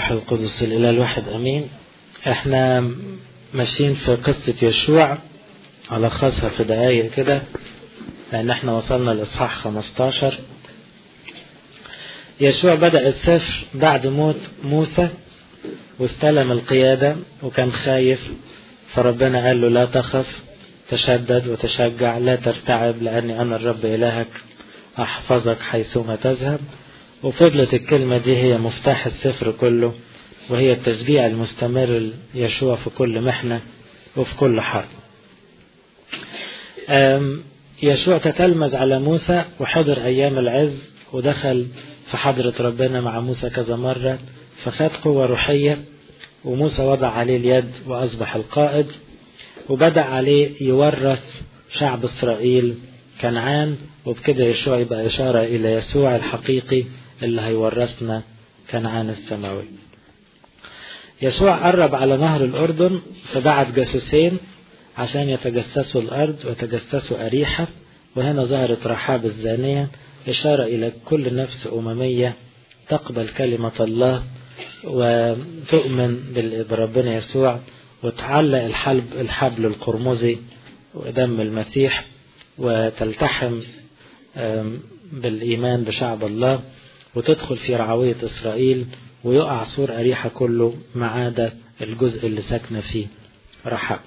والروح القدس الإله الواحد أمين احنا ماشيين في قصة يشوع ألخصها في دقايق كده لأن احنا وصلنا لإصحاح 15 يشوع بدأ السفر بعد موت موسى واستلم القيادة وكان خايف فربنا قال له لا تخف تشدد وتشجع لا ترتعب لأني أنا الرب إلهك أحفظك حيثما تذهب وفضلت الكلمة دي هي مفتاح السفر كله وهي التشجيع المستمر يشوع في كل محنة وفي كل حرب يشوع تتلمذ على موسى وحضر أيام العز ودخل في حضرة ربنا مع موسى كذا مرة فخد قوة روحية وموسى وضع عليه اليد وأصبح القائد وبدأ عليه يورث شعب إسرائيل كنعان وبكده يشوع يبقى إشارة إلى يسوع الحقيقي اللي هيورثنا كنعان السماوي يسوع قرب على نهر الأردن فبعت جاسوسين عشان يتجسسوا الأرض ويتجسسوا أريحة وهنا ظهرت رحاب الزانية إشارة إلى كل نفس أممية تقبل كلمة الله وتؤمن بربنا يسوع وتعلق الحلب الحبل القرمزي ودم المسيح وتلتحم بالإيمان بشعب الله وتدخل في رعوية إسرائيل ويقع سور أريحة كله ما عدا الجزء اللي ساكنة فيه رحاب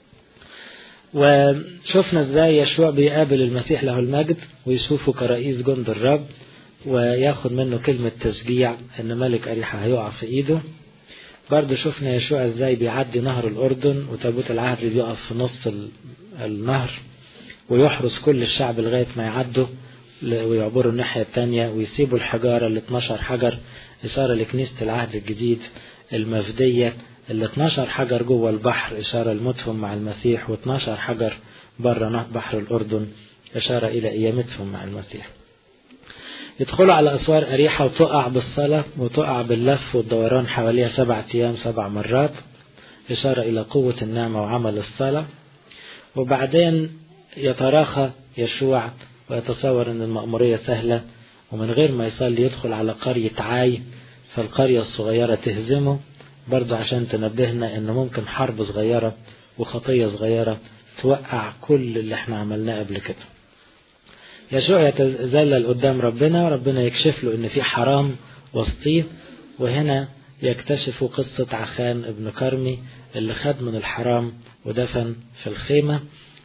وشفنا ازاي يشوع بيقابل المسيح له المجد ويشوفه كرئيس جند الرب وياخد منه كلمة تشجيع ان ملك أريحة هيقع في ايده برضه شفنا يشوع ازاي بيعدي نهر الأردن وتابوت العهد بيقف في نص النهر ويحرس كل الشعب لغاية ما يعدوا ويعبروا الناحية التانية ويسيبوا الحجارة ال 12 حجر إشارة لكنيسة العهد الجديد المفدية ال 12 حجر جوه البحر إشارة لموتهم مع المسيح و12 حجر بره بحر الأردن إشارة إلى قيامتهم مع المسيح يدخلوا على أسوار أريحة وتقع بالصلاة وتقع باللف والدوران حواليها سبعة أيام سبع مرات إشارة إلى قوة النعمة وعمل الصلاة وبعدين يتراخى يشوع ويتصور أن المأمورية سهلة ومن غير ما يصلي يدخل على قرية عاي فالقرية الصغيرة تهزمه برضه عشان تنبهنا أن ممكن حرب صغيرة وخطية صغيرة توقع كل اللي احنا عملناه قبل كده يشوع يتذلل قدام ربنا وربنا يكشف له ان في حرام وسطيه وهنا يكتشف قصة عخان ابن كرمي اللي خد من الحرام ودفن في الخيمة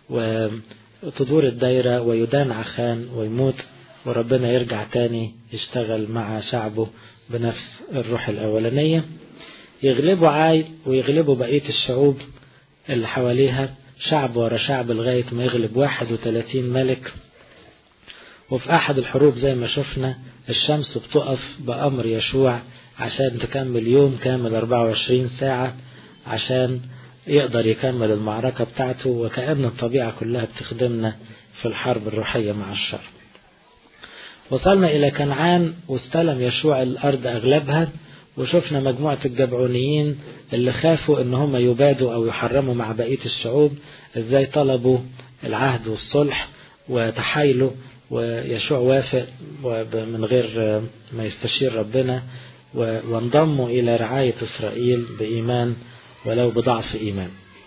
وتدور الدايرة ويدان عخان ويموت وربنا يرجع تاني يشتغل مع شعبه بنفس الروح الأولانية يغلبوا عاي ويغلبوا بقية الشعوب اللي حواليها شعب ورا شعب لغاية ما يغلب 31 ملك وفي أحد الحروب زي ما شفنا الشمس بتقف بأمر يشوع عشان تكمل يوم كامل 24 ساعة عشان يقدر يكمل المعركة بتاعته وكأن الطبيعة كلها بتخدمنا في الحرب الروحية مع الشر وصلنا إلى كنعان واستلم يشوع الأرض أغلبها وشفنا مجموعة الجبعونيين اللي خافوا ان هم يبادوا او يحرموا مع بقية الشعوب ازاي طلبوا العهد والصلح وتحايلوا ويشوع وافق من غير ما يستشير ربنا وانضموا الى رعاية اسرائيل بايمان ولو بضعف ايمان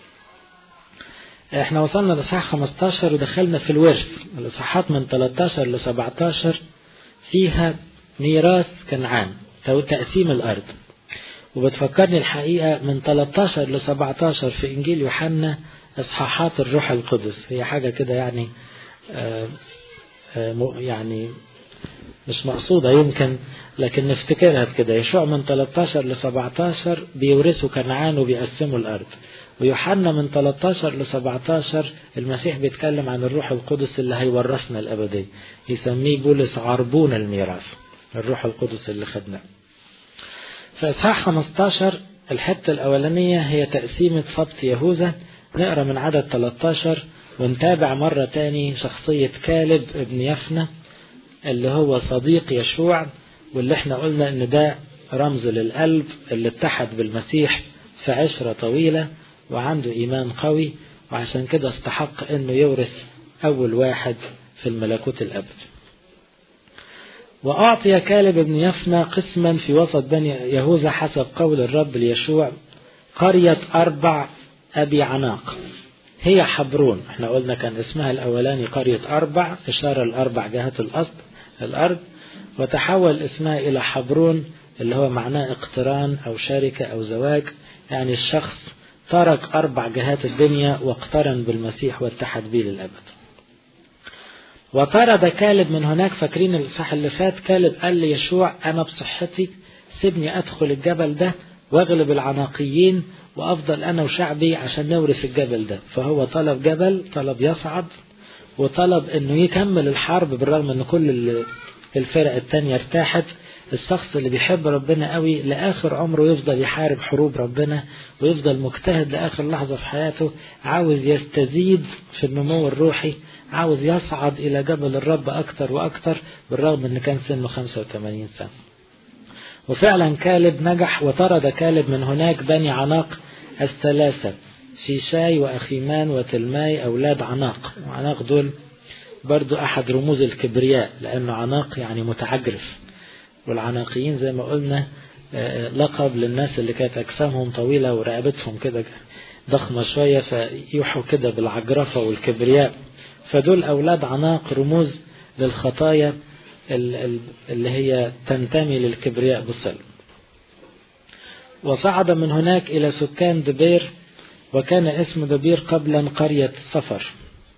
احنا وصلنا لصحاح 15 ودخلنا في الورث الاصحاحات من 13 ل 17 فيها ميراث كنعان تقسيم الأرض وبتفكرني الحقيقة من 13 ل 17 في إنجيل يوحنا إصحاحات الروح القدس هي حاجة كده يعني آآ آآ يعني مش مقصودة يمكن لكن نفتكرها كده يشوع من 13 ل 17 بيورثوا كنعان وبيقسموا الأرض ويوحنا من 13 ل 17 المسيح بيتكلم عن الروح القدس اللي هيورثنا الأبدية يسميه بولس عربون الميراث الروح القدس اللي خدناه في إصحاح 15 الحتة الأولانية هي تقسيمة سبط يهوذا نقرأ من عدد 13 ونتابع مرة تاني شخصية كالب ابن يفنة اللي هو صديق يشوع واللي احنا قلنا ان ده رمز للقلب اللي اتحد بالمسيح في عشرة طويلة وعنده إيمان قوي وعشان كده استحق انه يورث أول واحد في الملكوت الأبد وأعطي كالب بن يفنى قسما في وسط بني يهوذا حسب قول الرب ليشوع قرية أربع أبي عناق هي حبرون احنا قلنا كان اسمها الأولاني قرية أربع إشارة لأربع جهات الأصل الأرض وتحول اسمها إلى حبرون اللي هو معناه اقتران أو شركة أو زواج يعني الشخص ترك أربع جهات الدنيا واقترن بالمسيح واتحد به للأبد وطرد كالب من هناك فاكرين الصح اللي فات كالب قال لي يشوع أنا بصحتي سيبني أدخل الجبل ده واغلب العناقيين وأفضل أنا وشعبي عشان نورث الجبل ده فهو طلب جبل طلب يصعد وطلب أنه يكمل الحرب بالرغم أن كل الفرق التانية ارتاحت الشخص اللي بيحب ربنا قوي لآخر عمره يفضل يحارب حروب ربنا ويفضل مجتهد لآخر لحظة في حياته عاوز يستزيد في النمو الروحي عاوز يصعد إلى جبل الرب أكتر وأكتر بالرغم أن كان سنه 85 سنة وفعلا كالب نجح وطرد كالب من هناك بني عناق الثلاثة شيشاي وأخيمان وتلماي أولاد عناق وعناق دول برضو أحد رموز الكبرياء لأنه عناق يعني متعجرف والعناقيين زي ما قلنا لقب للناس اللي كانت أجسامهم طويلة ورقبتهم كده ضخمة شوية فيوحوا كده بالعجرفة والكبرياء فدول أولاد عناق رموز للخطايا اللي هي تنتمي للكبرياء بالصلب وصعد من هناك إلى سكان دبير وكان اسم دبير قبلا قرية سفر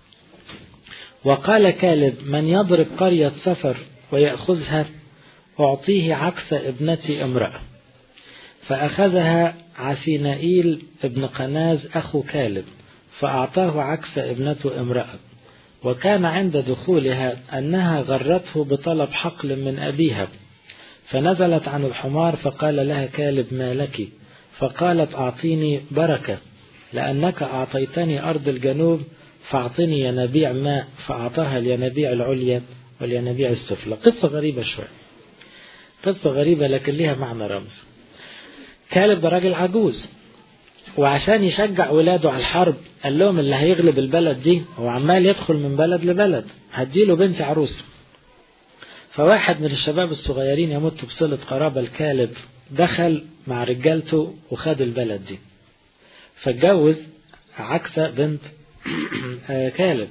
وقال كالب من يضرب قرية سفر ويأخذها أعطيه عكس ابنتي امرأة فأخذها عسينائيل ابن قناز أخو كالب فأعطاه عكس ابنته امرأة وكان عند دخولها أنها غرته بطلب حقل من أبيها فنزلت عن الحمار فقال لها كالب ما لك فقالت أعطيني بركة لأنك أعطيتني أرض الجنوب فأعطني ينابيع ماء فأعطاها الينابيع العليا والينابيع السفلى قصة غريبة شوية قصة غريبة لكن ليها معنى رمز كالب ده راجل عجوز وعشان يشجع ولاده على الحرب قال لهم اللي هيغلب البلد دي هو عمال يدخل من بلد لبلد هديله بنت عروس فواحد من الشباب الصغيرين يمت بصلة قرابة الكالب دخل مع رجالته وخد البلد دي فاتجوز عكسة بنت كالب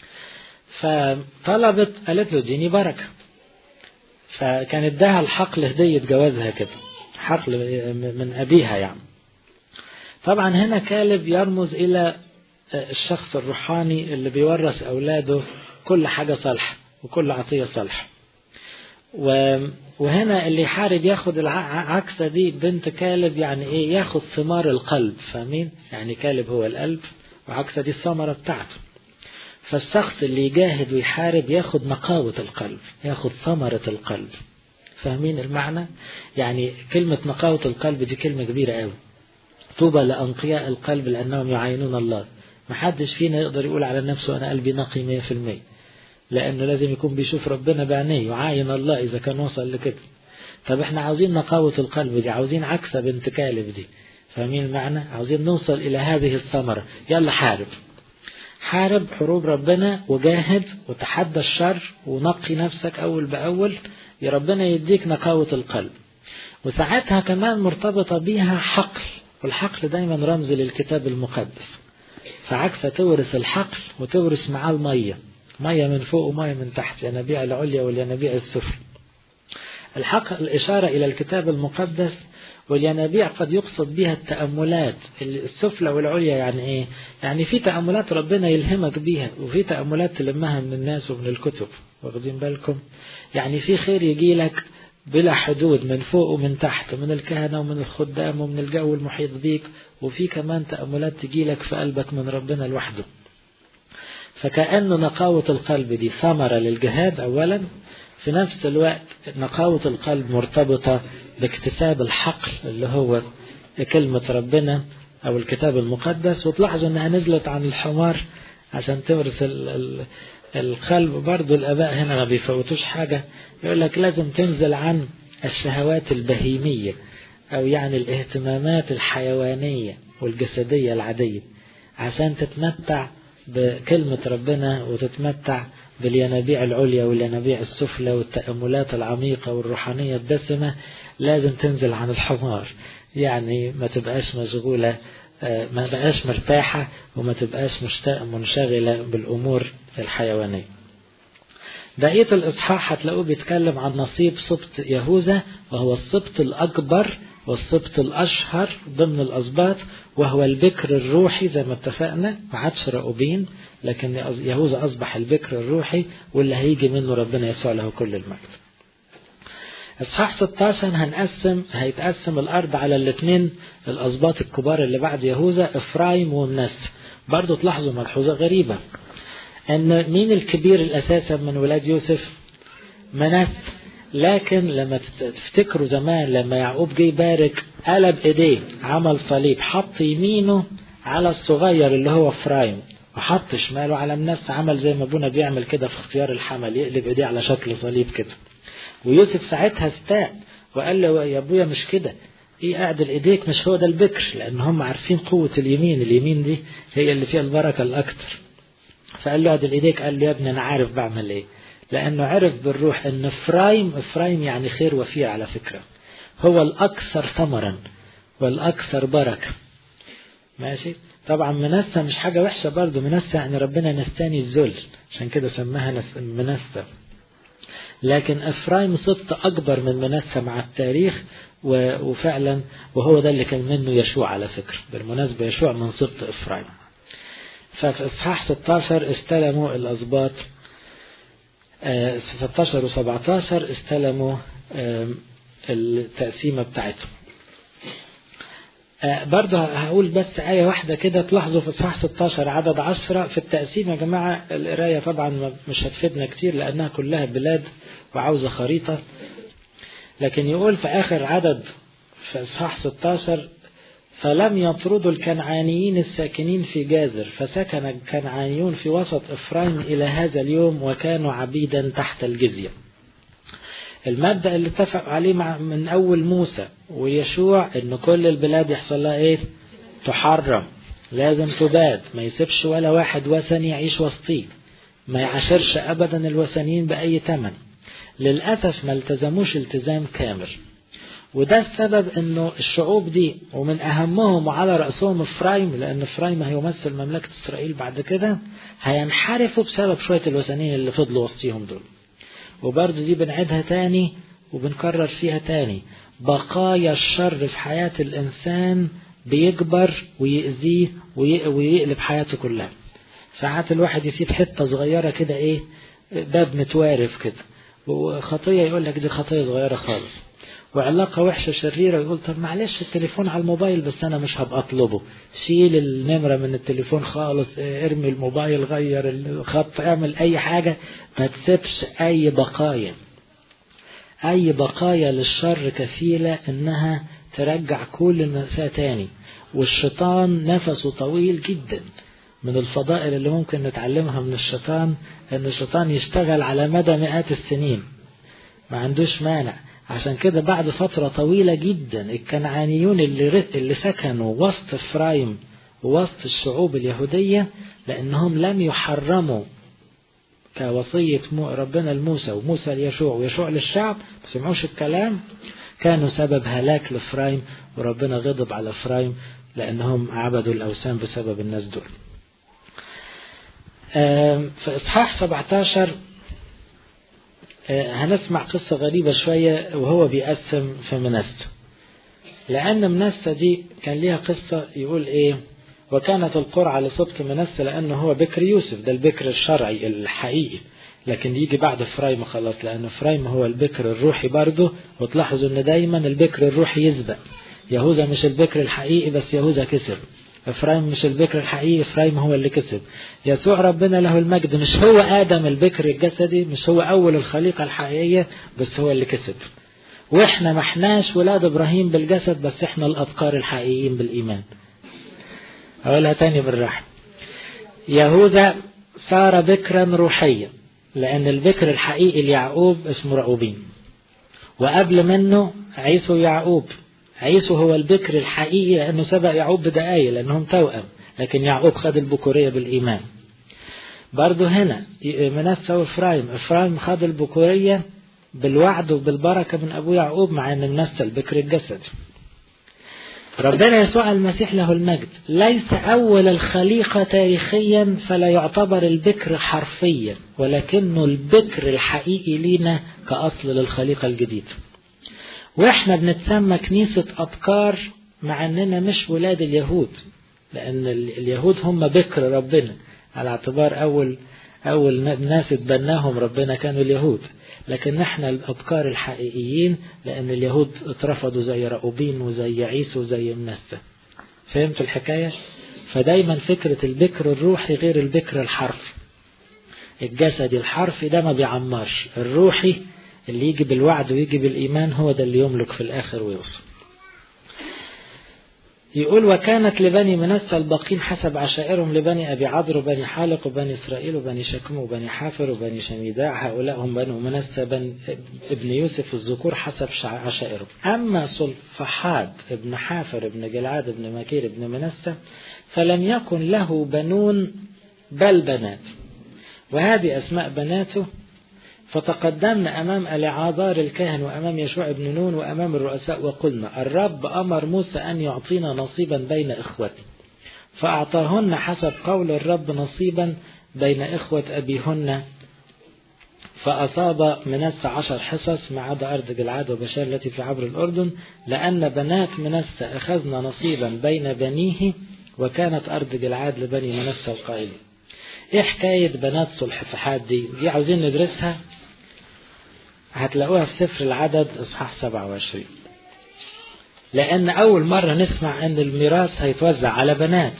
فطلبت قالت له اديني بركة فكان اداها الحقل هدية جوازها كده حقل من أبيها يعني طبعا هنا كالب يرمز إلى الشخص الروحاني اللي بيورث أولاده كل حاجة صالحة وكل عطية صالحة وهنا اللي يحارب ياخد العكسة دي بنت كالب يعني ايه ياخد ثمار القلب فاهمين يعني كالب هو القلب وعكسة دي الثمرة بتاعته فالشخص اللي يجاهد ويحارب ياخد نقاوة القلب ياخد ثمرة القلب فاهمين المعنى يعني كلمة نقاوة القلب دي كلمة كبيرة قوي طوبى لأنقياء القلب لأنهم يعاينون الله محدش فينا يقدر يقول على نفسه أنا قلبي نقي مية في المية لأنه لازم يكون بيشوف ربنا بعينيه يعاين الله إذا كان وصل لكده طب احنا عاوزين نقاوة القلب دي عاوزين عكسة بنت كالب دي فاهمين المعنى عاوزين نوصل إلى هذه الثمرة يلا حارب حارب حروب ربنا وجاهد وتحدى الشر ونقي نفسك أول بأول يا ربنا يديك نقاوة القلب وساعتها كمان مرتبطة بيها حقل والحقل دايما رمز للكتاب المقدس فعكسة تورث الحقل وتورث معاه المية مية من فوق ومية من تحت ينابيع العليا والينابيع السفلى الحقل الإشارة إلى الكتاب المقدس والينابيع قد يقصد بها التأملات السفلى والعليا يعني إيه يعني في تأملات ربنا يلهمك بيها وفي تأملات تلمها من الناس ومن الكتب واخدين بالكم يعني في خير يجي لك بلا حدود من فوق ومن تحت من الكهنة ومن الخدام ومن الجو المحيط بيك وفي كمان تأملات تجي لك في قلبك من ربنا لوحده فكأن نقاوة القلب دي ثمرة للجهاد أولا في نفس الوقت نقاوة القلب مرتبطة باكتساب الحقل اللي هو كلمة ربنا أو الكتاب المقدس وتلاحظوا أنها نزلت عن الحمار عشان تورث القلب برضو الآباء هنا ما بيفوتوش حاجة يقول لك لازم تنزل عن الشهوات البهيمية أو يعني الاهتمامات الحيوانية والجسدية العادية عشان تتمتع بكلمة ربنا وتتمتع بالينابيع العليا والينابيع السفلى والتأملات العميقة والروحانية الدسمة لازم تنزل عن الحمار يعني ما تبقاش مشغولة ما بقاش مرتاحة وما تبقاش منشغلة بالأمور الحيوانية بقية الإصحاح هتلاقوه بيتكلم عن نصيب سبط يهوذا وهو السبط الأكبر والسبط الأشهر ضمن الأسباط وهو البكر الروحي زي ما اتفقنا ما عادش رأوبين لكن يهوذا أصبح البكر الروحي واللي هيجي منه ربنا يسوع له كل المجد اصحاح 16 هنقسم هيتقسم الارض على الاثنين الاسباط الكبار اللي بعد يهوذا افرايم ومنس برضو تلاحظوا ملحوظة غريبة ان مين الكبير الاساسا من ولاد يوسف منس لكن لما تفتكروا زمان لما يعقوب جه يبارك قلب ايديه عمل صليب حط يمينه على الصغير اللي هو افرايم وحط شماله على منس عمل زي ما ابونا بيعمل كده في اختيار الحمل يقلب ايديه على شكل صليب كده ويوسف ساعتها استاء وقال له يا ابويا مش كده ايه اعدل ايديك مش هو ده البكر لان هم عارفين قوة اليمين اليمين دي هي اللي فيها البركة الاكتر فقال له اعدل ايديك قال له يا ابني انا عارف بعمل ايه لانه عرف بالروح ان افرايم افرايم يعني خير وفير على فكرة هو الاكثر ثمرا والاكثر بركة ماشي طبعا منسى مش حاجة وحشة برضو منسى يعني ربنا نستاني الذل عشان كده سماها منسى لكن افرايم سبط اكبر من منسى مع التاريخ وفعلا وهو ده اللي كان منه يشوع على فكرة بالمناسبة يشوع من سبط افرايم ففي اصحاح 16 استلموا الاسباط 16 و17 استلموا التقسيمة بتاعتهم برضه هقول بس آية واحدة كده تلاحظوا في إصحاح 16 عدد 10 في التقسيم يا جماعة القراية طبعا مش هتفيدنا كتير لأنها كلها بلاد وعاوزة خريطة لكن يقول في آخر عدد في إصحاح 16 فلم يطردوا الكنعانيين الساكنين في جازر فسكن الكنعانيون في وسط إفرايم إلى هذا اليوم وكانوا عبيدا تحت الجزية المبدأ اللي اتفق عليه مع من أول موسى ويشوع إن كل البلاد يحصل لها إيه تحرم لازم تباد ما يسيبش ولا واحد وثني يعيش وسطيه ما يعاشرش أبدا الوثنيين بأي ثمن للأسف ما التزموش التزام كامل وده السبب انه الشعوب دي ومن اهمهم وعلى رأسهم افرايم لان افرايم هيمثل مملكة اسرائيل بعد كده هينحرفوا بسبب شوية الوثنيين اللي فضلوا وسطيهم دول وبرضه دي بنعيدها تاني وبنكرر فيها تاني بقايا الشر في حياة الإنسان بيكبر ويأذيه ويقلب حياته كلها ساعات الواحد يسيب حتة صغيرة كده ايه باب متوارف كده وخطية يقول لك دي خطية صغيرة خالص وعلاقة وحشة شريرة يقول طب معلش التليفون على الموبايل بس أنا مش هبقى أطلبه شيل النمرة من التليفون خالص ارمي الموبايل غير الخط اعمل أي حاجة ما تسيبش أي بقايا أي بقايا للشر كفيلة إنها ترجع كل المأساة تاني والشيطان نفسه طويل جدا من الفضائل اللي ممكن نتعلمها من الشيطان ان الشيطان يشتغل على مدى مئات السنين ما عندوش مانع عشان كده بعد فترة طويلة جدا الكنعانيون اللي, اللي سكنوا وسط فرايم ووسط الشعوب اليهودية لأنهم لم يحرموا كوصية ربنا لموسى وموسى ليشوع ويشوع للشعب ما سمعوش الكلام كانوا سبب هلاك لفرايم وربنا غضب على فرايم لأنهم عبدوا الأوثان بسبب الناس دول في إصحاح 17 هنسمع قصة غريبة شوية وهو بيقسم في منسى لأن منسى دي كان ليها قصة يقول إيه وكانت القرعة لصدق منسى لأنه هو بكر يوسف ده البكر الشرعي الحقيقي لكن يجي بعد فرايم خلاص لأن فرايم هو البكر الروحي برضه وتلاحظوا أن دايما البكر الروحي يسبق يهوذا مش البكر الحقيقي بس يهوذا كسب افرايم مش البكر الحقيقي افرايم هو اللي كسب يسوع ربنا له المجد مش هو ادم البكر الجسدي مش هو اول الخليقة الحقيقية بس هو اللي كسب واحنا ما احناش ولاد ابراهيم بالجسد بس احنا الابكار الحقيقيين بالايمان اقولها تاني بالراحة يهوذا صار بكرا روحيا لان البكر الحقيقي ليعقوب اسمه رأوبين وقبل منه عيسو يعقوب عيسو هو البكر الحقيقي لأنه سبق يعقوب بدقايق لأنهم توأم لكن يعقوب خد البكورية بالإيمان برضو هنا منسى وإفرايم إفرايم خد البكورية بالوعد وبالبركة من أبو يعقوب مع أن منسى البكر الجسد ربنا يسوع المسيح له المجد ليس أول الخليقة تاريخيا فلا يعتبر البكر حرفيا ولكنه البكر الحقيقي لينا كأصل للخليقة الجديدة واحنا بنتسمى كنيسة أبكار مع أننا مش ولاد اليهود لأن اليهود هم بكر ربنا على اعتبار أول أول ناس اتبناهم ربنا كانوا اليهود لكن نحن الأبكار الحقيقيين لأن اليهود اترفضوا زي رأوبين وزي عيسو وزي منسى فهمت الحكاية؟ فدايما فكرة البكر الروحي غير البكر الحرفي الجسدي الحرفي ده ما بيعمرش الروحي اللي يجي بالوعد ويجي بالإيمان هو ده اللي يملك في الآخر ويوصل يقول وكانت لبني منسى الباقين حسب عشائرهم لبني أبي عذر وبني حالق وبني إسرائيل وبني شكم وبني حافر وبني شميداء هؤلاء هم بنو منسى بن ابن يوسف الذكور حسب عشائرهم أما صلفحاد ابن حافر ابن جلعاد ابن مكير ابن منسى فلم يكن له بنون بل بنات وهذه أسماء بناته فتقدمنا أمام العاذار الكاهن وأمام يشوع بن نون وأمام الرؤساء وقلنا الرب أمر موسى أن يعطينا نصيبا بين إخوتي فأعطاهن حسب قول الرب نصيبا بين إخوة أبيهن فأصاب منسى عشر حصص ما عدا أرض جلعاد وبشار التي في عبر الأردن لأن بنات منسى أخذنا نصيبا بين بنيه وكانت أرض جلعاد لبني منسى القائلين ايه حكاية بنات صلح دي دي عاوزين ندرسها هتلاقوها في سفر العدد اصحاح 27 لان اول مرة نسمع ان الميراث هيتوزع على بنات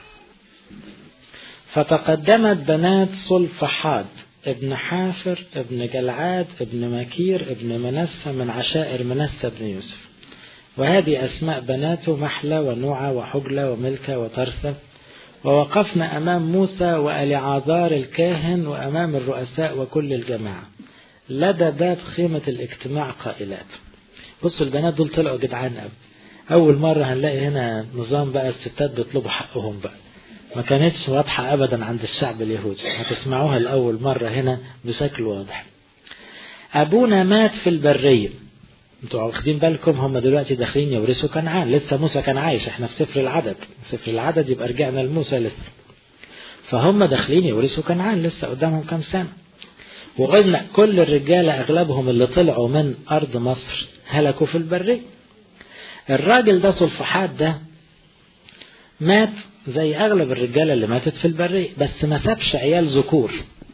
فتقدمت بنات صلفحاد ابن حافر ابن جلعاد ابن مكير ابن منسى من عشائر منسى بن يوسف وهذه أسماء بناته محلى ونوعة وحجلة وملكة وترسة ووقفنا أمام موسى وألعازار الكاهن وأمام الرؤساء وكل الجماعة لدى باب خيمة الاجتماع قائلات بصوا البنات دول طلعوا جدعان قوي أول مرة هنلاقي هنا نظام بقى الستات بيطلبوا حقهم بقى ما كانتش واضحة أبدا عند الشعب اليهودي هتسمعوها الأول مرة هنا بشكل واضح أبونا مات في البرية انتوا واخدين بالكم هم دلوقتي داخلين يورثوا كنعان لسه موسى كان عايش احنا في سفر العدد سفر العدد يبقى رجعنا لموسى لسه فهم داخلين يورثوا كنعان لسه قدامهم كام سنة وقلنا كل الرجالة أغلبهم اللي طلعوا من أرض مصر هلكوا في البرية الراجل ده صلفحات ده مات زي أغلب الرجالة اللي ماتت في البرية بس ما سابش عيال ذكور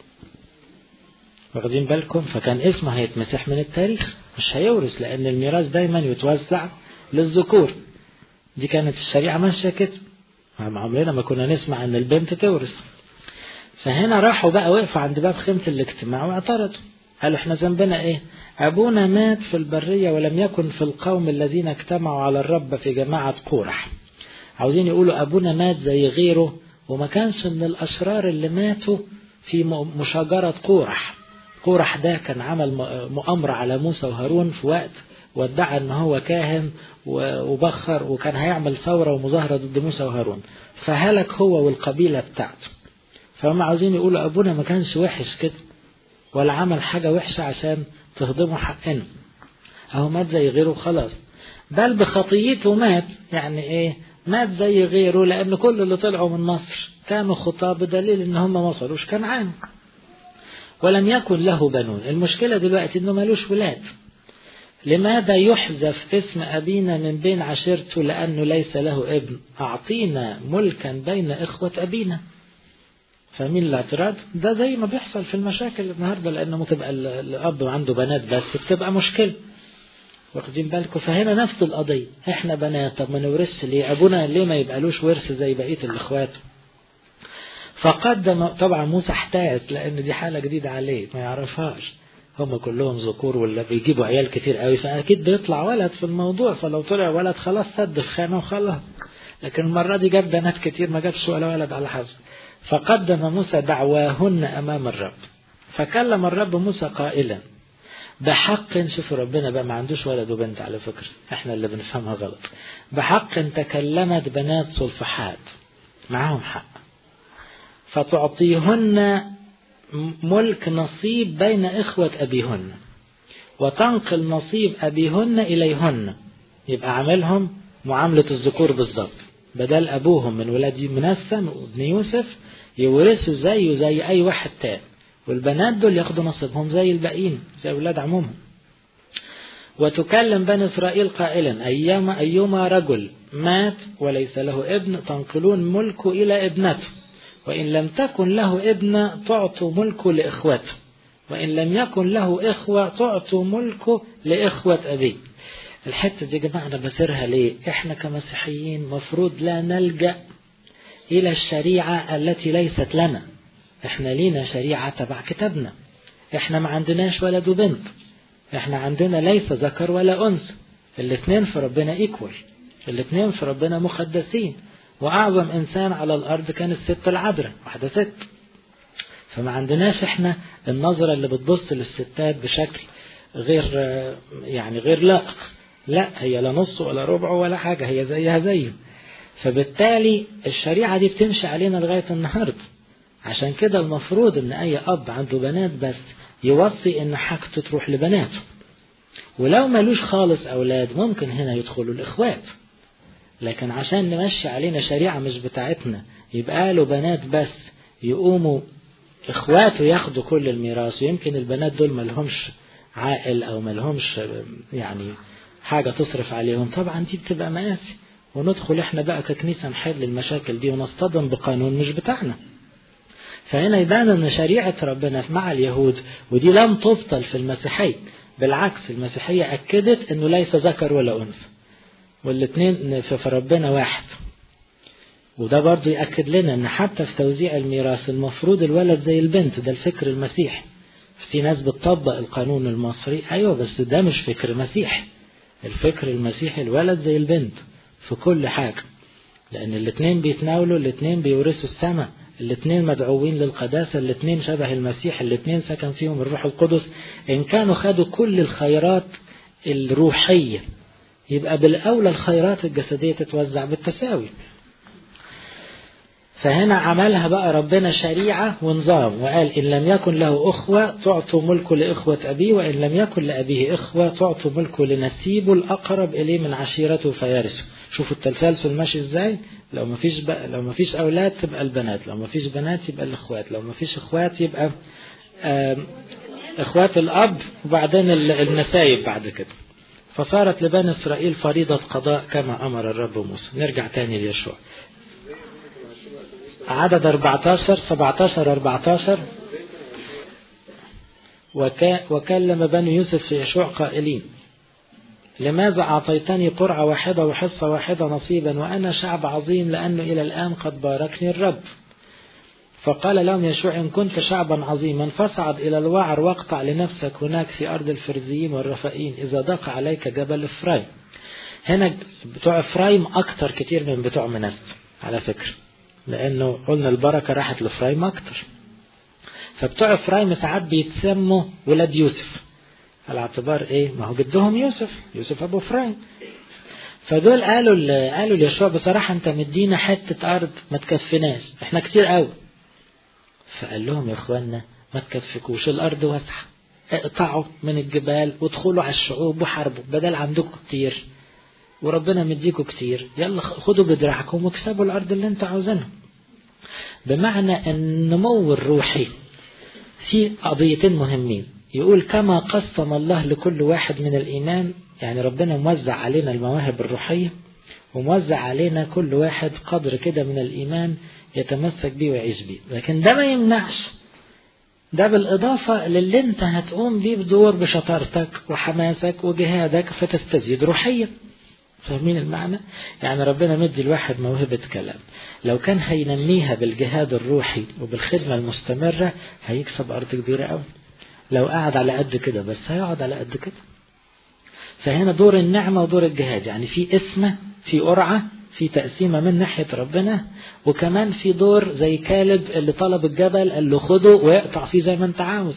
واخدين بالكم فكان اسمه هيتمسح من التاريخ مش هيورث لأن الميراث دايما يتوزع للذكور دي كانت الشريعة ماشية كده عمرنا ما كنا نسمع أن البنت تورث فهنا راحوا بقى وقفوا عند باب خيمة الاجتماع واعترضوا قالوا احنا ذنبنا ايه أبونا مات في البرية ولم يكن في القوم الذين اجتمعوا على الرب في جماعة قورح عاوزين يقولوا أبونا مات زي غيره وما كانش من الأشرار اللي ماتوا في مشاجرة قورح قورح ده كان عمل مؤامرة على موسى وهارون في وقت وادعى ان هو كاهن وبخر وكان هيعمل ثورة ومظاهرة ضد موسى وهارون فهلك هو والقبيلة بتاعته فهم عاوزين يقولوا أبونا ما كانش وحش كده ولا عمل حاجة وحشة عشان تهضموا حقنا أهو مات زي غيره خلاص بل بخطيته مات يعني إيه مات زي غيره لأن كل اللي طلعوا من مصر كانوا خطاب بدليل إن هم ما وصلوش كنعان ولم يكن له بنون المشكلة دلوقتي إنه ملوش ولاد لماذا يحذف اسم أبينا من بين عشيرته لأنه ليس له ابن أعطينا ملكا بين إخوة أبينا فاهمين الاعتراض ده زي ما بيحصل في المشاكل النهاردة لأنه تبقى الأب عنده بنات بس بتبقى مشكلة واخدين بالكم فهنا نفس القضية احنا بنات طب ما نورثش ليه أبونا ليه ما يبقالوش ورث زي بقية الإخوات فقدم طبعا موسى احتاج لأن دي حالة جديدة عليه ما يعرفهاش هم كلهم ذكور ولا بيجيبوا عيال كتير قوي فأكيد بيطلع ولد في الموضوع فلو طلع ولد خلاص سد في خانة وخلاص لكن المرة دي جاب بنات كتير ما جابش ولا ولد على حسب فقدم موسى دعواهن أمام الرب فكلم الرب موسى قائلا بحق شوفوا ربنا بقى ما عندوش ولد وبنت على فكرة احنا اللي بنفهمها غلط بحق تكلمت بنات صلفحات معاهم حق فتعطيهن ملك نصيب بين إخوة أبيهن وتنقل نصيب أبيهن إليهن يبقى عاملهم معاملة الذكور بالظبط بدل أبوهم من ولاد منسى وابن يوسف يورثوا زيه زي أي واحد تاني والبنات دول ياخدوا نصيبهم زي الباقيين زي أولاد عمومهم وتكلم بني إسرائيل قائلا أيما أيما رجل مات وليس له ابن تنقلون ملكه إلى ابنته وإن لم تكن له ابن تعطوا ملكه لإخوته وإن لم يكن له إخوة تعطوا ملكه لإخوة أبيه الحتة دي يا جماعة أنا بسيرها ليه إحنا كمسيحيين مفروض لا نلجأ إلى الشريعة التي ليست لنا إحنا لينا شريعة تبع كتابنا إحنا ما عندناش ولد وبنت إحنا عندنا ليس ذكر ولا أنثى الاثنين في ربنا إيكوال الاثنين في ربنا مقدسين وأعظم إنسان على الأرض كان الست العذراء واحدة ست فما عندناش إحنا النظرة اللي بتبص للستات بشكل غير يعني غير لائق لا هي لا نص ولا ربع ولا حاجة هي زيها زيه فبالتالي الشريعة دي بتمشي علينا لغاية النهاردة عشان كده المفروض ان اي اب عنده بنات بس يوصي ان حاجته تروح لبناته ولو ملوش خالص اولاد ممكن هنا يدخلوا الاخوات لكن عشان نمشي علينا شريعة مش بتاعتنا يبقى له بنات بس يقوموا اخواته ياخدوا كل الميراث ويمكن البنات دول ملهمش عائل او ملهمش يعني حاجة تصرف عليهم طبعا دي بتبقى مقاسي وندخل احنا بقى ككنيسة نحل المشاكل دي ونصطدم بقانون مش بتاعنا فهنا يبان ان شريعة ربنا مع اليهود ودي لم تبطل في المسيحية بالعكس المسيحية أكدت انه ليس ذكر ولا أنثى والاثنين في ربنا واحد وده برضه يأكد لنا ان حتى في توزيع الميراث المفروض الولد زي البنت ده الفكر المسيحي في ناس بتطبق القانون المصري ايوه بس ده مش فكر مسيحي الفكر المسيحي الولد زي البنت في كل حاجة لأن الاثنين بيتناولوا الاثنين بيورثوا السماء الاثنين مدعوين للقداسة الاثنين شبه المسيح الاثنين سكن فيهم الروح القدس إن كانوا خدوا كل الخيرات الروحية يبقى بالأولى الخيرات الجسدية تتوزع بالتساوي فهنا عملها بقى ربنا شريعة ونظام وقال إن لم يكن له أخوة تعطوا ملكه لإخوة أبيه وإن لم يكن لأبيه إخوة تعطوا ملكه لنسيبه الأقرب إليه من عشيرته فيرثه شوفوا التسلسل ماشي إزاي لو ما فيش بقى لو ما فيش أولاد تبقى البنات لو ما فيش بنات يبقى الإخوات لو ما فيش إخوات يبقى إخوات الأب وبعدين النسايب بعد كده فصارت لبني إسرائيل فريضة قضاء كما أمر الرب موسى نرجع تاني ليشوع عدد 14 17 14 وكا وكلم بني يوسف في يشوع قائلين لماذا أعطيتني قرعة واحدة وحصة واحدة نصيبا وأنا شعب عظيم لأنه إلى الآن قد باركني الرب فقال لهم يشوع إن كنت شعبا عظيما فاصعد إلى الوعر واقطع لنفسك هناك في أرض الفرزيين والرفائين إذا ضاق عليك جبل إفرايم هنا بتوع إفرايم أكتر كتير من بتوع منسى على فكرة لأنه قلنا البركة راحت لإفرايم أكتر فبتوع إفرايم ساعات بيتسموا ولاد يوسف على اعتبار إيه ما هو جدهم يوسف يوسف أبو إفرايم فدول قالوا قالوا ليشوع بصراحة أنت مدينا حتة أرض ما تكفناش إحنا كتير قوي فقال لهم يا إخوانا ما تكفكوش الأرض واسعة اقطعوا من الجبال وادخلوا على الشعوب وحاربوا بدل عندكم كتير وربنا مديكوا كتير يلا خدوا بدراعكم واكسبوا الأرض اللي انتوا عاوزينها بمعنى النمو الروحي في قضيتين مهمين يقول كما قسم الله لكل واحد من الإيمان يعني ربنا موزع علينا المواهب الروحية وموزع علينا كل واحد قدر كده من الإيمان يتمسك بيه ويعيش بيه لكن ده ما يمنعش ده بالإضافة للي انت هتقوم بيه بدور بشطارتك وحماسك وجهادك فتستزيد روحيا فاهمين المعنى؟ يعني ربنا مدي الواحد موهبة كلام لو كان هينميها بالجهاد الروحي وبالخدمة المستمرة هيكسب أرض كبيرة أوي لو قعد على قد كده بس هيقعد على قد كده فهنا دور النعمة ودور الجهاد يعني في اسمة في قرعة في تقسيمة من ناحية ربنا وكمان في دور زي كالب اللي طلب الجبل قال له خده واقطع فيه زي ما انت عاوز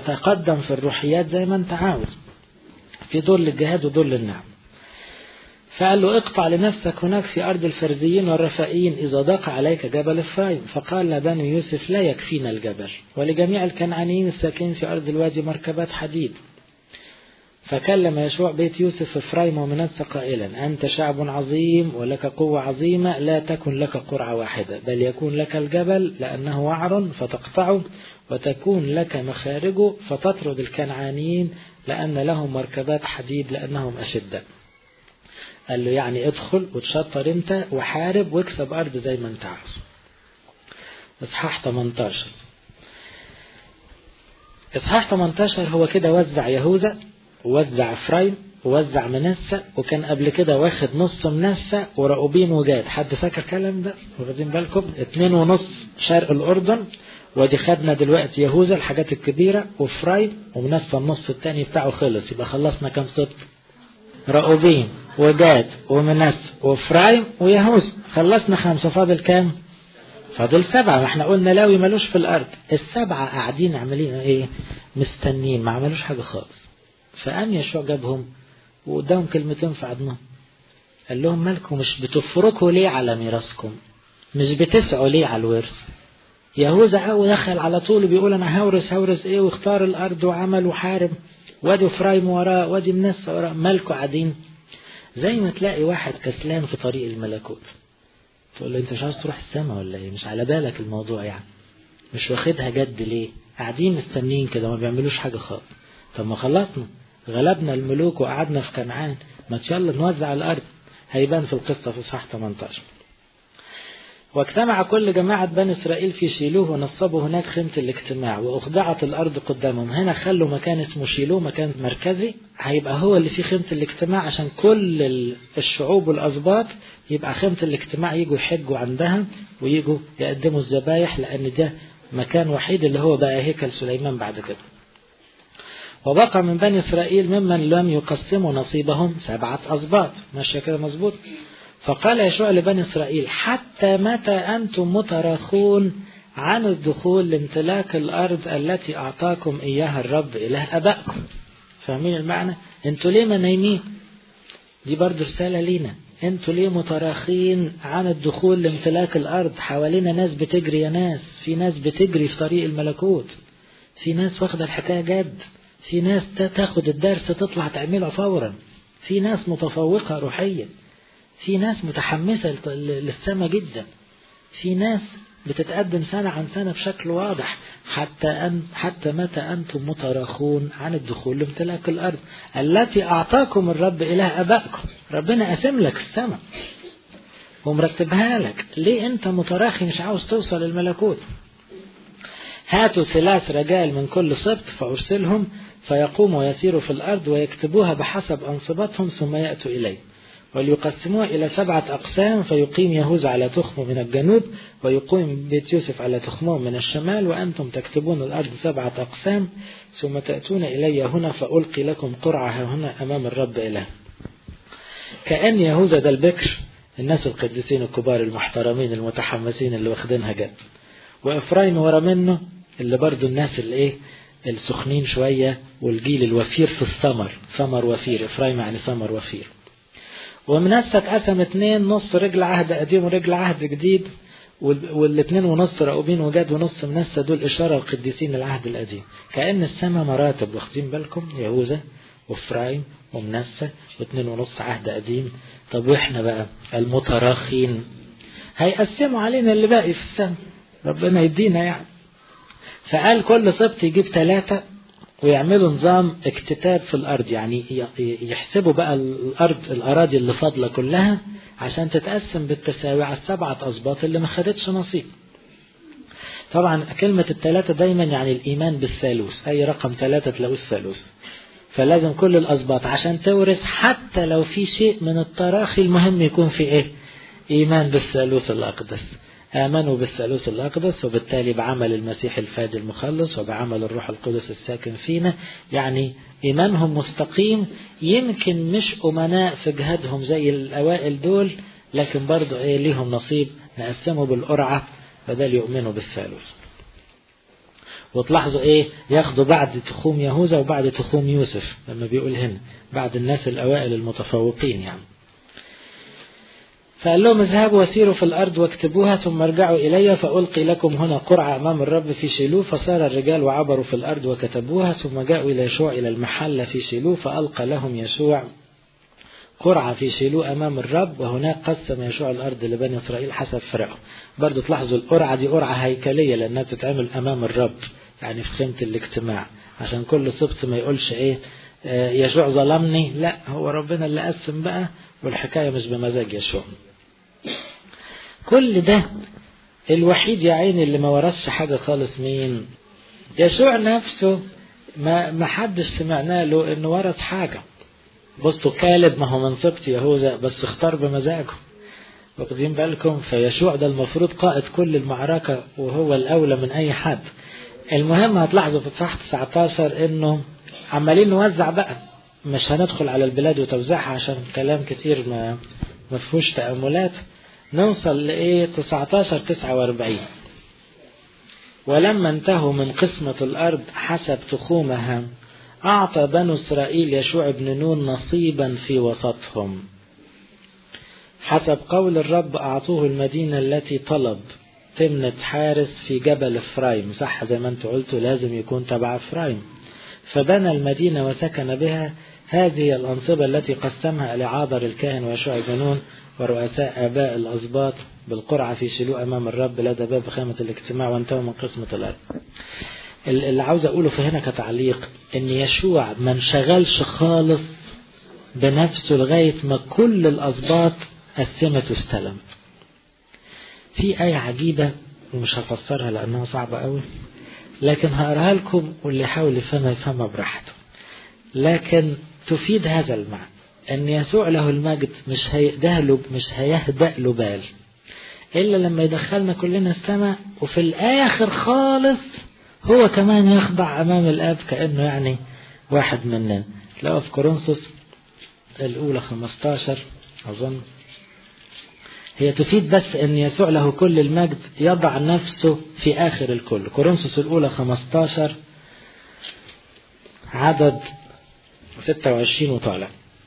وتقدم في الروحيات زي ما انت عاوز في دور للجهاد ودور للنعم فقال له اقطع لنفسك هناك في أرض الفرزيين والرفائيين إذا ضاق عليك جبل إفرايم فقال لبني يوسف لا يكفينا الجبل ولجميع الكنعانيين الساكنين في أرض الوادي مركبات حديد فكلم يشوع بيت يوسف إفرايم ومنسى قائلا أنت شعب عظيم ولك قوة عظيمة لا تكن لك قرعة واحدة بل يكون لك الجبل لأنه وعر فتقطعه وتكون لك مخارجه فتطرد الكنعانيين لأن لهم مركبات حديد لأنهم أشداء قال له يعني ادخل وتشطر انت وحارب واكسب أرض زي ما انت عاوز اصحاح 18 اصحاح 18 هو كده وزع يهوذا ووزع افرايم ووزع منسى وكان قبل كده واخد نص منسى ورأوبين وجاد حد فاكر الكلام ده واخدين بالكم اتنين ونص شرق الأردن ودي خدنا دلوقتي يهوذا الحاجات الكبيرة وفرايم ومنسى النص التاني بتاعه خلص يبقى خلصنا كام سبت رأوبين وجاد ومنسى وفرايم ويهوذا خلصنا خمسة فاضل كام فاضل سبعة ما احنا قلنا لاوي ملوش في الأرض السبعة قاعدين عاملين ايه مستنين ما عملوش حاجة خالص فقام يشوع جابهم وقدامهم كلمتين في عضمهم قال لهم مالكم مش بتفركوا ليه على ميراثكم مش بتسعوا ليه على الورث يهوذا هو دخل على طول بيقول انا هورث هورث ايه واختار الارض وعمل وحارب وادي فرايم وراه وادي منسى وراه مالكوا قاعدين زي ما تلاقي واحد كسلان في طريق الملكوت تقول له انت مش عاوز تروح السما ولا ايه مش على بالك الموضوع يعني مش واخدها جد ليه قاعدين مستنين كده ما بيعملوش حاجة خالص طب ما خلصنا غلبنا الملوك وقعدنا في كنعان ما يلا نوزع الأرض هيبان في القصة في صح 18 واجتمع كل جماعة بني إسرائيل في شيلوه ونصبوا هناك خيمة الاجتماع وأخضعت الأرض قدامهم هنا خلوا مكان اسمه شيلوه مكان مركزي هيبقى هو اللي فيه خيمة الاجتماع عشان كل الشعوب والأسباط يبقى خيمة الاجتماع يجوا يحجوا عندها ويجوا يقدموا الذبايح لأن ده مكان وحيد اللي هو بقى هيكل سليمان بعد كده وبقى من بني إسرائيل ممن لم يقسموا نصيبهم سبعة أسباط ماشية كده مظبوط فقال يشوع لبني إسرائيل حتى متى أنتم متراخون عن الدخول لامتلاك الأرض التي أعطاكم إياها الرب إله أبائكم فاهمين المعنى انتوا ليه ما نايمين دي برضه رسالة لينا انتوا ليه متراخين عن الدخول لامتلاك الأرض حوالينا ناس بتجري يا ناس في ناس بتجري في طريق الملكوت في ناس واخدة الحكاية جد في ناس تاخد الدرس تطلع تعمله فورا في ناس متفوقة روحيا في ناس متحمسة للسماء جدا في ناس بتتقدم سنة عن سنة بشكل واضح حتى أن حتى متى أنتم متراخون عن الدخول لامتلاك الأرض التي أعطاكم الرب إله أبائكم ربنا قسم لك السماء ومرتبها لك ليه أنت متراخي مش عاوز توصل الملكوت هاتوا ثلاث رجال من كل سبط فأرسلهم فيقوموا ويسيروا في الأرض ويكتبوها بحسب أنصبتهم ثم يأتوا إليه وليقسموها إلى سبعة أقسام فيقيم يهوذا على تخمه من الجنوب ويقيم بيت يوسف على تخمه من الشمال وأنتم تكتبون الأرض سبعة أقسام ثم تأتون إلي هنا فألقي لكم قرعة هنا أمام الرب إله كأن يهوذا ده البكر الناس القديسين الكبار المحترمين المتحمسين اللي واخدينها جد وإفرايم ورا منه اللي برضو الناس اللي ايه السخنين شوية والجيل الوفير في الثمر ثمر وفير إفرايم يعني ثمر وفير ومنسى اتقسم اتنين نص رجل عهد قديم ورجل عهد جديد والاتنين ونص راؤوبين وجاد ونص منسى دول إشارة القديسين العهد القديم كأن السماء مراتب واخدين بالكم يهوذا وفرايم ومنسى واتنين ونص عهد قديم طب واحنا بقى المتراخين هيقسموا علينا اللي باقي في السماء ربنا يدينا يعني فقال كل سبط يجيب ثلاثة ويعملوا نظام اكتتاب في الأرض يعني يحسبوا بقى الأرض الأراضي اللي فاضلة كلها عشان تتقسم بالتساوي على السبعة أسباط اللي ما خدتش نصيب طبعا كلمة الثلاثة دايما يعني الإيمان بالثالوث أي رقم ثلاثة تلاقوه الثالوث فلازم كل الأسباط عشان تورث حتى لو في شيء من التراخي المهم يكون في إيه إيمان بالثالوث الأقدس آمنوا بالثالوث الأقدس وبالتالي بعمل المسيح الفادي المخلص وبعمل الروح القدس الساكن فينا يعني إيمانهم مستقيم يمكن مش أمناء في جهادهم زي الأوائل دول لكن برضو إيه ليهم نصيب نقسمه بالقرعة بدل يؤمنوا بالثالوث وتلاحظوا ايه ياخدوا بعد تخوم يهوذا وبعد تخوم يوسف لما بيقول هنا بعد الناس الاوائل المتفوقين يعني فقال لهم اذهبوا وسيروا في الأرض واكتبوها ثم ارجعوا إلي فألقي لكم هنا قرعة أمام الرب في شيلو فصار الرجال وعبروا في الأرض وكتبوها ثم جاءوا إلى يشوع إلى المحل في شيلو فألقى لهم يشوع قرعة في شيلو أمام الرب وهناك قسم يشوع الأرض لبني إسرائيل حسب فرقه برضو تلاحظوا القرعة دي قرعة هيكلية لأنها بتتعمل أمام الرب يعني في خيمة الاجتماع عشان كل سبط ما يقولش إيه يشوع ظلمني لا هو ربنا اللي قسم بقى والحكاية مش بمزاج يشوع كل ده الوحيد يا عيني اللي ما ورثش حاجة خالص مين يشوع نفسه ما ما حدش سمعنا له انه ورث حاجة بصوا كالب ما هو من سبط يهوذا بس اختار بمزاجه واخدين بالكم فيشوع ده المفروض قائد كل المعركة وهو الأولى من أي حد المهم هتلاحظوا في صفحة 19 انه عمالين نوزع بقى مش هندخل على البلاد وتوزيعها عشان كلام كتير ما ما فيهوش تأملات نوصل لإيه 19 49 ولما انتهوا من قسمة الأرض حسب تخومها أعطى بنو إسرائيل يشوع بن نون نصيبا في وسطهم حسب قول الرب أعطوه المدينة التي طلب تمنة حارس في جبل إفرايم صح زي ما انتوا قلتوا لازم يكون تبع إفرايم فبنى المدينة وسكن بها هذه الأنصبة التي قسمها لعابر الكاهن ويشوع بن نون ورؤساء آباء الأسباط بالقرعة في شلو أمام الرب لدى باب خيمة الاجتماع وانتهوا من قسمة الأرض اللي عاوز أقوله في هنا كتعليق إن يشوع ما انشغلش خالص بنفسه لغاية ما كل الأسباط قسمت واستلمت في آية عجيبة ومش هفسرها لأنها صعبة قوي لكن هقراها لكم واللي يحاول يفهمها يفهمها براحته لكن تفيد هذا المعنى أن يسوع له المجد مش هيهدى له مش هيهدأ له بال إلا لما يدخلنا كلنا السماء وفي الآخر خالص هو كمان يخضع أمام الآب كأنه يعني واحد مننا لو في كورنثوس الأولى 15 أظن هي تفيد بس أن يسوع له كل المجد يضع نفسه في آخر الكل كورنثوس الأولى 15 عدد 26 وطالع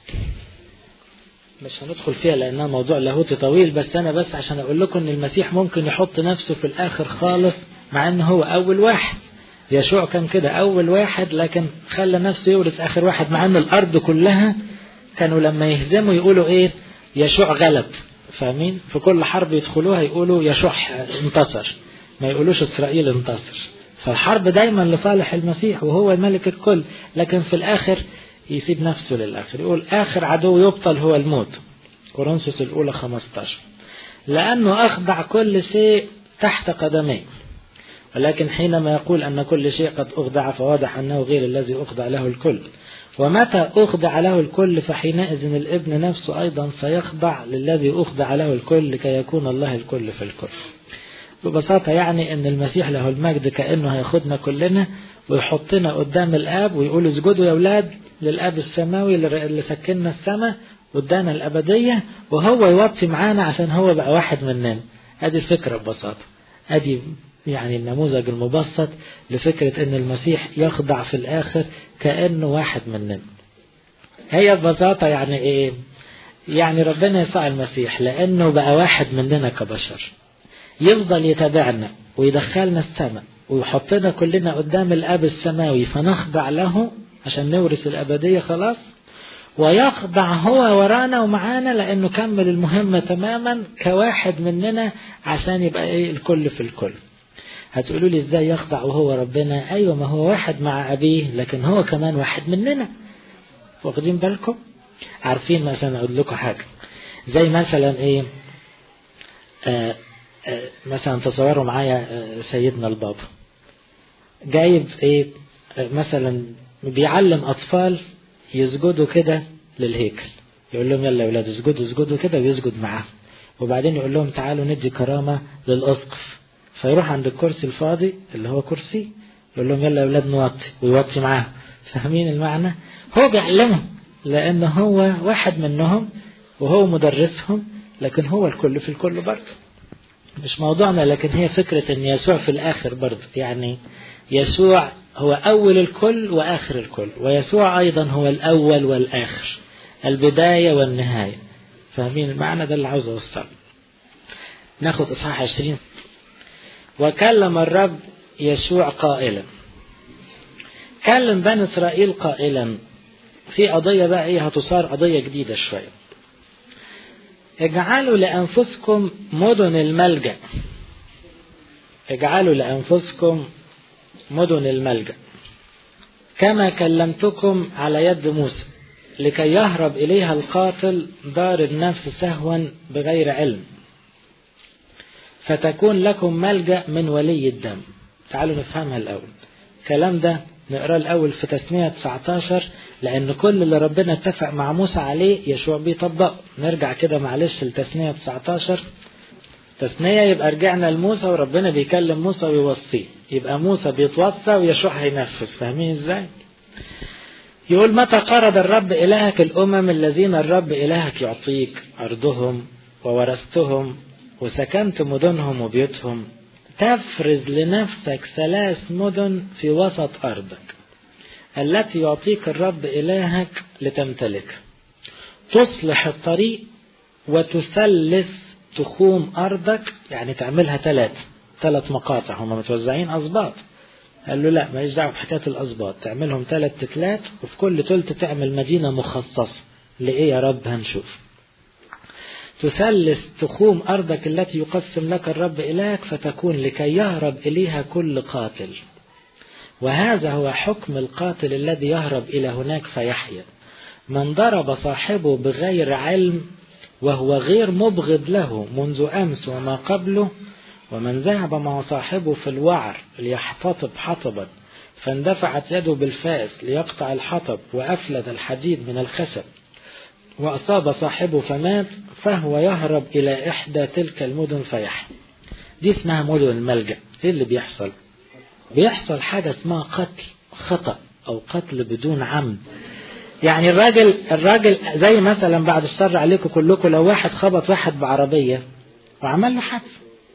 مش هندخل فيها لأنها موضوع لاهوتي طويل بس أنا بس عشان أقول لكم أن المسيح ممكن يحط نفسه في الآخر خالص مع أنه هو أول واحد يشوع كان كده أول واحد لكن خلى نفسه يورث آخر واحد مع أن الأرض كلها كانوا لما يهزموا يقولوا إيه يشوع غلب فاهمين في كل حرب يدخلوها يقولوا يشوع انتصر ما يقولوش إسرائيل انتصر فالحرب دايما لصالح المسيح وهو ملك الكل لكن في الآخر يسيب نفسه للآخر يقول آخر عدو يبطل هو الموت كورنثوس الأولى 15 لأنه أخضع كل شيء تحت قدميه ولكن حينما يقول أن كل شيء قد أخضع فواضح أنه غير الذي أخضع له الكل ومتى أخضع له الكل فحينئذ الابن نفسه أيضا سيخضع للذي أخضع له الكل لكي يكون الله الكل في الكل ببساطة يعني أن المسيح له المجد كأنه هياخدنا كلنا ويحطنا قدام الآب ويقول اسجدوا يا أولاد للآب السماوي اللي سكننا السماء وادانا الأبدية وهو يوطي معانا عشان هو بقى واحد مننا ادي الفكرة ببساطة ادي يعني النموذج المبسط لفكرة ان المسيح يخضع في الاخر كأنه واحد مننا هي ببساطة يعني ايه يعني ربنا يسوع المسيح لانه بقى واحد مننا كبشر يفضل يتابعنا ويدخلنا السماء ويحطنا كلنا قدام الاب السماوي فنخضع له عشان نورث الابدية خلاص ويخضع هو ورانا ومعانا لانه كمل المهمة تماما كواحد مننا عشان يبقى ايه الكل في الكل هتقولوا لي ازاي يخضع وهو ربنا ايوه ما هو واحد مع ابيه لكن هو كمان واحد مننا واخدين بالكم عارفين مثلا اقول لكم حاجة زي مثلا ايه آآ آآ مثلا تصوروا معايا سيدنا البابا جايب ايه مثلا بيعلم اطفال يسجدوا كده للهيكل يقول لهم يلا يا ولاد اسجدوا اسجدوا كده ويسجد معاهم وبعدين يقول لهم تعالوا ندي كرامة للأسقف فيروح عند الكرسي الفاضي اللي هو كرسي يقول لهم يلا يا ولاد نوطي ويوطي معاهم فاهمين المعنى هو بيعلمهم لأن هو واحد منهم وهو مدرسهم لكن هو الكل في الكل برضه مش موضوعنا لكن هي فكرة ان يسوع في الآخر برضه يعني يسوع هو أول الكل وآخر الكل ويسوع أيضا هو الأول والآخر البداية والنهاية فاهمين المعنى ده اللي عاوز أوصله ناخد إصحاح 20 وكلم الرب يشوع قائلا كلم بني إسرائيل قائلا في قضية بقى إيه هتصار قضية جديدة شوية اجعلوا لأنفسكم مدن الملجأ اجعلوا لأنفسكم مدن الملجأ كما كلمتكم على يد موسى لكي يهرب إليها القاتل دار النفس سهوا بغير علم فتكون لكم ملجأ من ولي الدم تعالوا نفهمها الأول الكلام ده نقرأ الأول في تسمية 19 لأن كل اللي ربنا اتفق مع موسى عليه يشوع بيطبقه نرجع كده معلش لتسمية 19 تسمية يبقى رجعنا لموسى وربنا بيكلم موسى ويوصيه يبقى موسى بيتوصى ويشوع هينفذ فاهمين ازاي يقول متى قرض الرب إلهك الأمم الذين الرب إلهك يعطيك أرضهم وورثتهم وسكنت مدنهم وبيوتهم تفرز لنفسك ثلاث مدن في وسط أرضك التي يعطيك الرب إلهك لتمتلك تصلح الطريق وتثلث تخوم أرضك يعني تعملها ثلاث ثلاث مقاطع هم متوزعين أسباط قال له لا ماليش دعوه بحكايه الاسباط تعملهم ثلاث تتلات وفي كل تلت تعمل مدينه مخصصه لايه يا رب هنشوف تثلث تخوم أرضك التي يقسم لك الرب إلهك فتكون لكي يهرب إليها كل قاتل وهذا هو حكم القاتل الذي يهرب إلى هناك فيحيا من ضرب صاحبه بغير علم وهو غير مبغض له منذ أمس وما قبله ومن ذهب مع صاحبه في الوعر ليحتطب حطبا فاندفعت يده بالفاس ليقطع الحطب وأفلت الحديد من الخشب وأصاب صاحبه فمات فهو يهرب إلى إحدى تلك المدن فيحيى دي اسمها مدن الملجأ إيه اللي بيحصل بيحصل حاجة اسمها قتل خطأ أو قتل بدون عمد يعني الراجل الراجل زي مثلا بعد الشر عليكم كلكم لو واحد خبط واحد بعربية وعمل له حادثة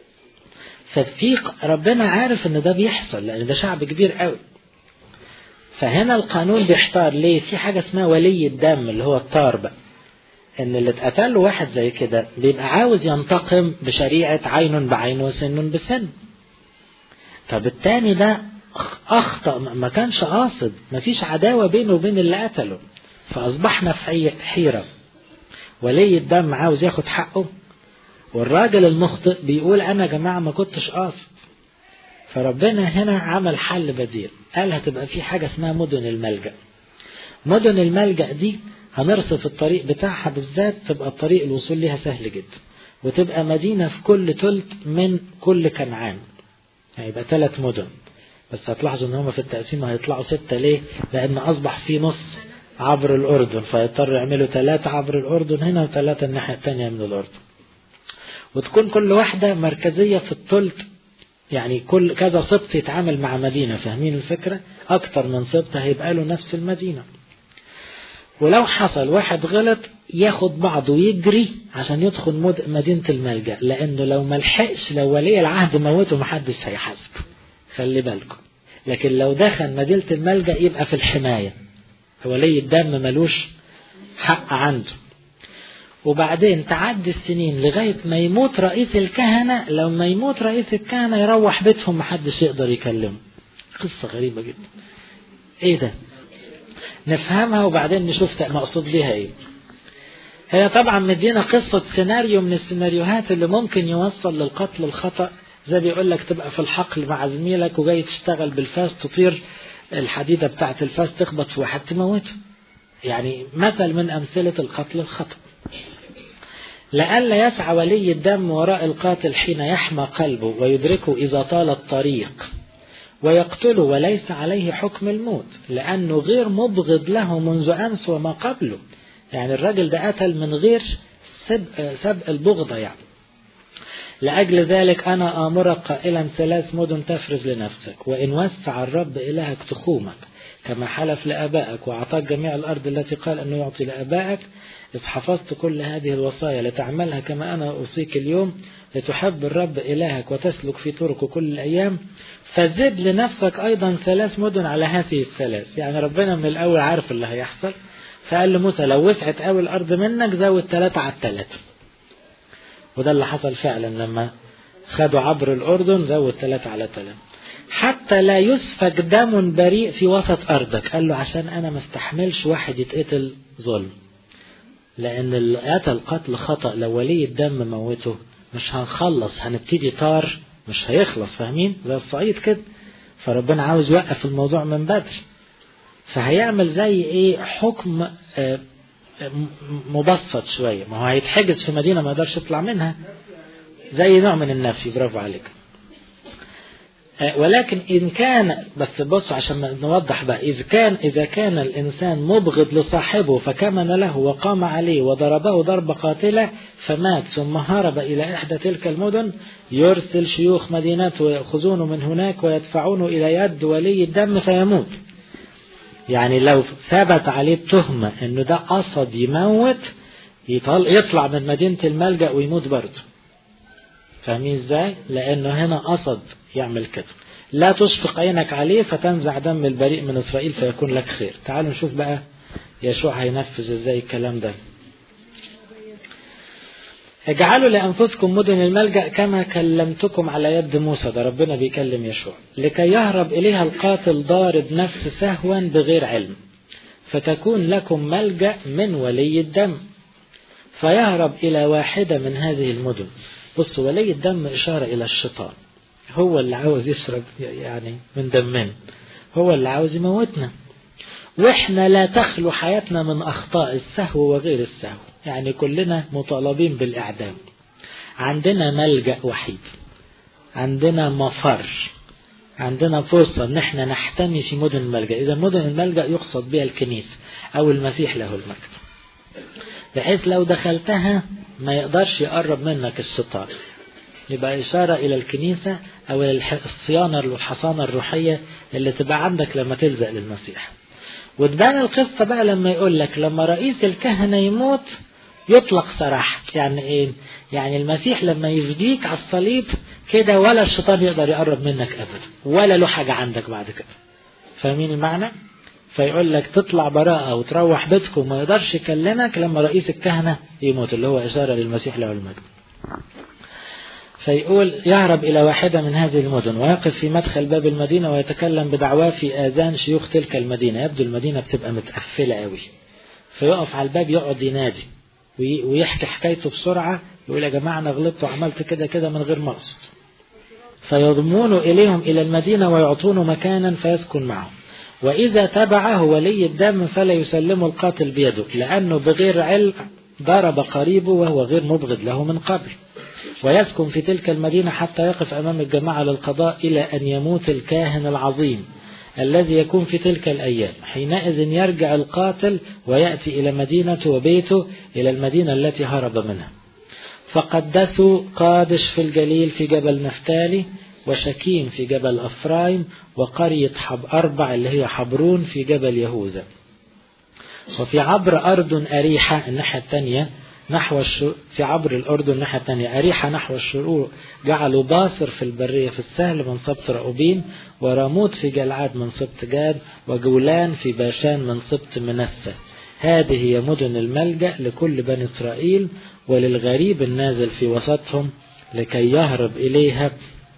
ففي ربنا عارف ان ده بيحصل لان ده شعب كبير قوي فهنا القانون بيحتار ليه في حاجة اسمها ولي الدم اللي هو الطار بقى ان اللي اتقتل له واحد زي كده بيبقى عاوز ينتقم بشريعة عين بعين وسن بسن طب التاني ده اخطأ ما كانش قاصد ما فيش عداوة بينه وبين اللي قتله فاصبحنا في حيرة ولي الدم عاوز ياخد حقه والراجل المخطئ بيقول انا يا جماعة ما كنتش قاصد فربنا هنا عمل حل بديل قال هتبقى في حاجة اسمها مدن الملجأ مدن الملجأ دي هنرصف الطريق بتاعها بالذات تبقى الطريق الوصول ليها سهل جدا وتبقى مدينة في كل تلت من كل كنعان هيبقى يعني ثلاث مدن بس هتلاحظوا ان هم في التقسيم هيطلعوا ستة ليه لان اصبح في نص عبر الاردن فيضطر يعملوا ثلاثة عبر الاردن هنا وثلاثة الناحية الثانية من الاردن وتكون كل واحدة مركزية في التلت يعني كل كذا سبط يتعامل مع مدينة فاهمين الفكرة أكتر من سبط هيبقى له نفس المدينة ولو حصل واحد غلط ياخد بعضه ويجري عشان يدخل مدينة الملجأ لأنه لو ملحقش لو ولي العهد موته محدش هيحاسبه خلي بالكم لكن لو دخل مدينة الملجأ يبقى في الحماية ولي الدم ملوش حق عنده وبعدين تعدي السنين لغاية ما يموت رئيس الكهنة لما يموت رئيس الكهنة يروح بيتهم محدش يقدر يكلمه قصة غريبة جدا ايه ده نفهمها وبعدين نشوف مقصود بيها ايه هي طبعا مدينا قصة سيناريو من السيناريوهات اللي ممكن يوصل للقتل الخطأ زي بيقول لك تبقى في الحقل مع زميلك وجاي تشتغل بالفاس تطير الحديدة بتاعة الفاس تخبط في واحد تموته يعني مثل من أمثلة القتل الخطأ لئلا يسعى ولي الدم وراء القاتل حين يحمى قلبه ويدركه إذا طال الطريق ويقتله وليس عليه حكم الموت لأنه غير مبغض له منذ أمس وما قبله يعني الراجل ده قتل من غير سبق, سبق البغضة يعني لأجل ذلك أنا آمرك قائلا ثلاث مدن تفرز لنفسك وإن وسع الرب إلهك تخومك كما حلف لآبائك وأعطاك جميع الأرض التي قال أنه يعطي لآبائك إذ حفظت كل هذه الوصايا لتعملها كما أنا أوصيك اليوم لتحب الرب إلهك وتسلك في طرقه كل الأيام فزد لنفسك أيضا ثلاث مدن على هذه الثلاث يعني ربنا من الأول عارف اللي هيحصل فقال لموسى لو وسعت قوي الأرض منك زود ثلاثة على الثلاثة وده اللي حصل فعلا لما خدوا عبر الأردن زود ثلاثة على ثلاثة حتى لا يسفك دم بريء في وسط أرضك قال له عشان أنا ما استحملش واحد يتقتل ظلم لأن اللي قتل قتل خطأ لو ولي الدم موته مش هنخلص هنبتدي طار مش هيخلص فاهمين زي الصعيد كده فربنا عاوز يوقف الموضوع من بدري فهيعمل زي ايه حكم مبسط شوية ما هو هيتحجز في مدينة ما يقدرش يطلع منها زي نوع من النفي برافو عليك ولكن إن كان بس بصوا عشان نوضح بقى إذا كان إذا كان الإنسان مبغض لصاحبه فكمن له وقام عليه وضربه ضربة قاتلة فمات ثم هرب إلى إحدى تلك المدن يرسل شيوخ مدينته ويأخذونه من هناك ويدفعونه إلى يد ولي الدم فيموت يعني لو ثبت عليه التهمة إنه ده قصد يموت يطلع من مدينة الملجأ ويموت برضه فاهمين ازاي؟ لأنه هنا قصد يعمل كده لا تشفق عينك عليه فتنزع دم البريء من إسرائيل فيكون لك خير تعالوا نشوف بقى يشوع هينفذ ازاي الكلام ده اجعلوا لأنفسكم مدن الملجأ كما كلمتكم على يد موسى ده ربنا بيكلم يشوع لكي يهرب إليها القاتل ضارب نفس سهوا بغير علم فتكون لكم ملجأ من ولي الدم فيهرب إلى واحدة من هذه المدن بص ولي الدم إشارة إلى الشيطان هو اللي عاوز يشرب يعني من دمنا هو اللي عاوز يموتنا واحنا لا تخلو حياتنا من اخطاء السهو وغير السهو يعني كلنا مطالبين بالاعدام عندنا ملجأ وحيد عندنا مفر عندنا فرصة ان احنا نحتمي في مدن الملجأ اذا مدن الملجأ يقصد بها الكنيسة او المسيح له المجد بحيث لو دخلتها ما يقدرش يقرب منك الشيطان يبقى إشارة إلى الكنيسة أو إلى الصيانة والحصانة الروحية اللي تبقى عندك لما تلزق للمسيح وتبان القصة بقى لما يقول لك لما رئيس الكهنة يموت يطلق سراح يعني إيه يعني المسيح لما يفديك على الصليب كده ولا الشيطان يقدر يقرب منك أبدا ولا له حاجة عندك بعد كده فاهمين المعنى فيقول لك تطلع براءة وتروح بيتكم وما يقدرش يكلمك لما رئيس الكهنة يموت اللي هو إشارة للمسيح له المجد فيقول يهرب إلى واحدة من هذه المدن ويقف في مدخل باب المدينة ويتكلم بدعواه في آذان شيوخ تلك المدينة يبدو المدينة بتبقى متقفلة قوي فيقف على الباب يقعد ينادي ويحكي حكايته بسرعة يقول يا جماعة أنا غلطت وعملت كده كده من غير مقصد فيضمون إليهم إلى المدينة ويعطونه مكانا فيسكن معهم وإذا تبعه ولي الدم فلا يسلمه القاتل بيده لأنه بغير علم ضرب قريبه وهو غير مبغض له من قبل ويسكن في تلك المدينة حتى يقف أمام الجماعة للقضاء إلى أن يموت الكاهن العظيم الذي يكون في تلك الأيام حينئذ يرجع القاتل ويأتي إلى مدينته وبيته إلى المدينة التي هرب منها فقدسوا قادش في الجليل في جبل نفتالي وشكيم في جبل أفرايم وقرية حب أربع اللي هي حبرون في جبل يهوذا وفي عبر أرض أريحة الناحية الثانية نحو الشر... في عبر الأردن الناحية الثانية أريحة نحو الشروق جعلوا باصر في البرية في السهل من سبط رأوبين وراموت في جلعاد من سبط جاد وجولان في باشان من سبط منسى هذه هي مدن الملجأ لكل بني إسرائيل وللغريب النازل في وسطهم لكي يهرب إليها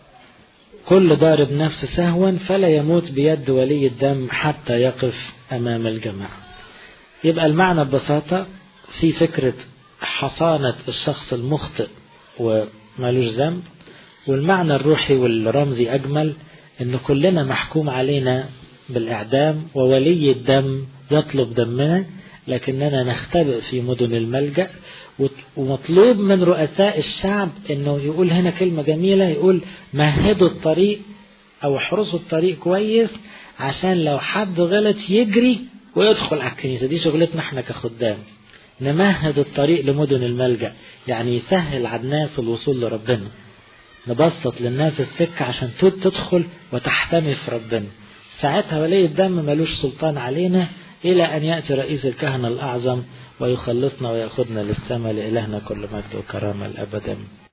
كل ضارب نفس سهوا فلا يموت بيد ولي الدم حتى يقف أمام الجماعة يبقى المعنى ببساطة في فكرة حصانة الشخص المخطئ ومالوش ذنب والمعنى الروحي والرمزي أجمل أن كلنا محكوم علينا بالإعدام وولي الدم يطلب دمنا لكننا نختبئ في مدن الملجأ ومطلوب من رؤساء الشعب أنه يقول هنا كلمة جميلة يقول مهدوا الطريق أو احرسوا الطريق كويس عشان لو حد غلط يجري ويدخل على الكنيسة دي شغلتنا احنا كخدام نمهد الطريق لمدن الملجأ يعني يسهل على الناس الوصول لربنا نبسط للناس السكة عشان تدخل وتحتمي في ربنا ساعتها ولي الدم ملوش سلطان علينا إلى أن يأتي رئيس الكهنة الأعظم ويخلصنا ويأخذنا للسماء لإلهنا كل مجد وكرامة الأبدا